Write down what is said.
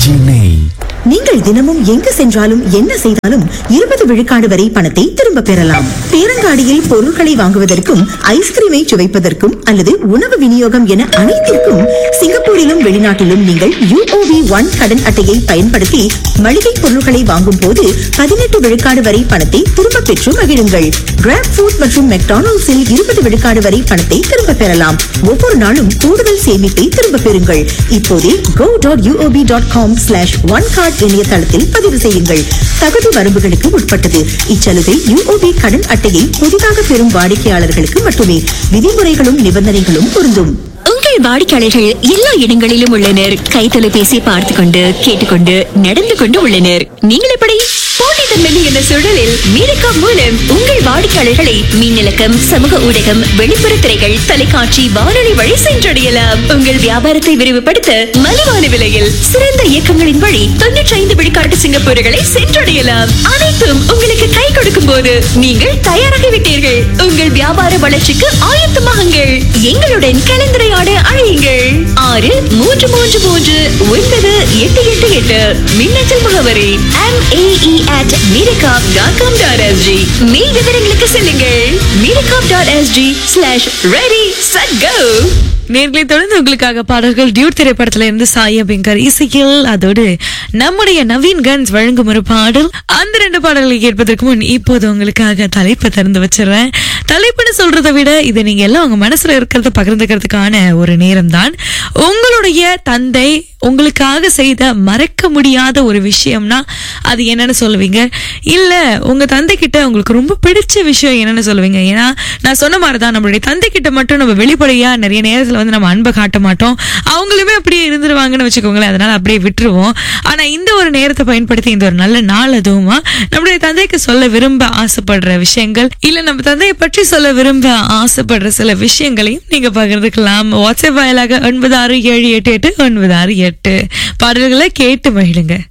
RKG நெய் நீங்கள் தினமும் எங்கு சென்றாலும் என்ன செய்தாலும் இருபது விழுக்காடு வரை பணத்தை திரும்ப பெறலாம் பேரங்காடியில் பொருட்களை வாங்குவதற்கும் ஐஸ்கிரீமை சுவைப்பதற்கும் அல்லது உணவு விநியோகம் என அனைத்திற்கும் சிங்கப்பூரிலும் வெளிநாட்டிலும் நீங்கள் யூஓபி ஒன் கடன் அட்டையை பயன்படுத்தி மளிகை பொருட்களை வாங்கும் போது பதினெட்டு விழுக்காடு வரை பணத்தை திரும்ப பெற்று மகிழுங்கள் கிராப் ஃபுட் மற்றும் மெக்டானல்ட்ஸில் இருபது விழுக்காடு வரை பணத்தை திரும்ப பெறலாம் ஒவ்வொரு நாளும் கூடுதல் சேமிப்பை திரும்ப பெறுங்கள் இப்போதே go dot UOB dot com slash one card இணையதளத்தில் பதிவு செய்யுங்கள் தகுதி வரம்புகளுக்கு உட்பட்டது இச்சலுகை யூஓபி கடன் அட்டையை புதிதாக பெறும் வாடிக்கையாளர்களுக்கு மட்டுமே விதிமுறைகளும் நிபந்தனைகளும் பொருந்தும் உங்கள் வாடிக்கையாளர்கள் எல்லா இடங்களிலும் உள்ளனர் கை தொலைபேசி பார்த்து கொண்டு கேட்டுக்கொண்டு நடந்து கொண்டு உள்ளனர் நீங்கள் எப்படி போட்டித்தன்மை என்ற சூழலில் மீரக்கா மூலம் உங்கள் வாடிக்கையாளர்களை மின்னலக்கம் சமூக ஊடகம் வெளிப்புற திரைகள் தொலைக்காட்சி வானொலி வழி சென்றடையலாம் உங்கள் வியாபாரத்தை விரிவுபடுத்த மலிவான விலையில் சிறந்த இயக்கங்களின் வழி தொன்னூற்றி ஐந்து விழுக்காட்டு சிங்கப்பூர்களை சென்றடையலாம் அனைத்தும் உங்களுக்கு கை கொடுக்கும் போது நீங்கள் தயாராகிவிட்டீர்கள் உங்கள் வியாபார வளர்ச்சிக்கு ஆயத்தமாகுங்கள் எங்களுடன் கலந்துரையாட அழையுங்கள் ஆறு மூன்று மூன்று மூன்று ஒன்பது எட்டு எட்டு எட்டு மின்னஞ்சல் முகவரி MAE at miracom dot com dot SG மேல் விவரங்களுக்கு செல்லுங்கள் miracom dot SG slash ready set go நேர்களை தொடர்ந்து உங்களுக்காக பாடல்கள் டியூட் திரைப்படத்துல இருந்து சாய பிங்கர் இசையில் அதோடு நம்முடைய நவீன் கன்ஸ் வழங்கும் ஒரு பாடல் அந்த ரெண்டு பாடல்களை கேட்பதற்கு முன் இப்போது உங்களுக்காக தலைப்பை திறந்து வச்சிடுறேன் தலைப்புன்னு சொல்றதை விட இது நீங்க எல்லாம் உங்க மனசுல இருக்கிறத பகிர்ந்துக்கிறதுக்கான ஒரு நேரம் தான் உங்களுடைய தந்தை உங்களுக்காக செய்த மறக்க முடியாத ஒரு விஷயம்னா அது என்னன்னு சொல்லுவீங்க இல்ல உங்க தந்தை கிட்ட உங்களுக்கு ரொம்ப பிடிச்ச விஷயம் என்னன்னு சொல்லுவீங்க ஏன்னா நான் சொன்ன மாதிரிதான் நம்மளுடைய தந்தை கிட்ட மட்டும் நம்ம வெளிப்படையா நிறைய நேரத்துல வந்து நம்ம அன்பை காட்ட மாட்டோம் அவங்களுமே அப்படியே இருந்துருவாங்கன்னு வச்சுக்கோங்களேன் அதனால அப்படியே விட்டுருவோம் ஆனா இந்த ஒரு நேரத்தை பயன்படுத்தி இந்த ஒரு நல்ல நாள் அதுவுமா நம்மளுடைய தந்தைக்கு சொல்ல விரும்ப ஆசைப்படுற விஷயங்கள் இல்ல நம்ம தந்தையை பற்றி சொல்ல விரும்ப ஆசைப்படுற சில விஷயங்களையும் நீங்க பகிர்ந்துக்கலாம் வாட்ஸ்அப் வாயிலாக ஒன்பது ஆறு ஏழு எட்டு எட்டு ஒன்பது ஆறு எட்டு பாடல்களை கேட்டு மகிழுங்க